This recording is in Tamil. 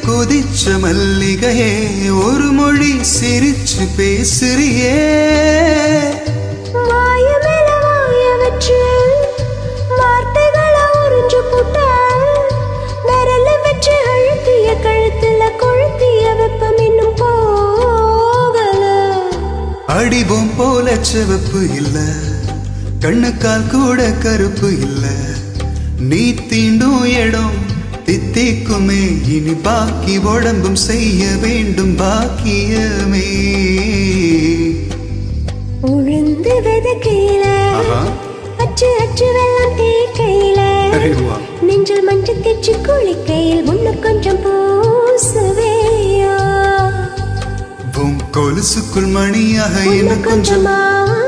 கொதிச்ச மல்லிகையே ஒரு மொழி சிரிச்சு பேசுறியே வாய மேல வாய வச்சு வார்த்தைகளை உறிஞ்சு புட்ட விரல வச்சு அழுத்திய கழுத்துல கொழுத்திய வெப்பம் இன்னும் போகல அடிபோம் போல சிவப்பு இல்ல கண்ணுக்கால் கூட கருப்பு இல்ல நீ தீண்டும் இடம் தித்திக்குமே இனி பாக்கி உடம்பும் செய்ய வேண்டும் பாக்கியமே உழுந்து விதைக்கையில ஆஹா. அச்சு அச்சு வெள்ளம் தேக்கையில அரே வா. நெஞ்சில் மஞ்சள் தேச்சு குளிக்கையில் முன்ன கொஞ்சம் பூசுவேயா உன் கொலுசுக்குள் மணியாக முன்ன இன்னும் கொஞ்சம் கொஞ்சமா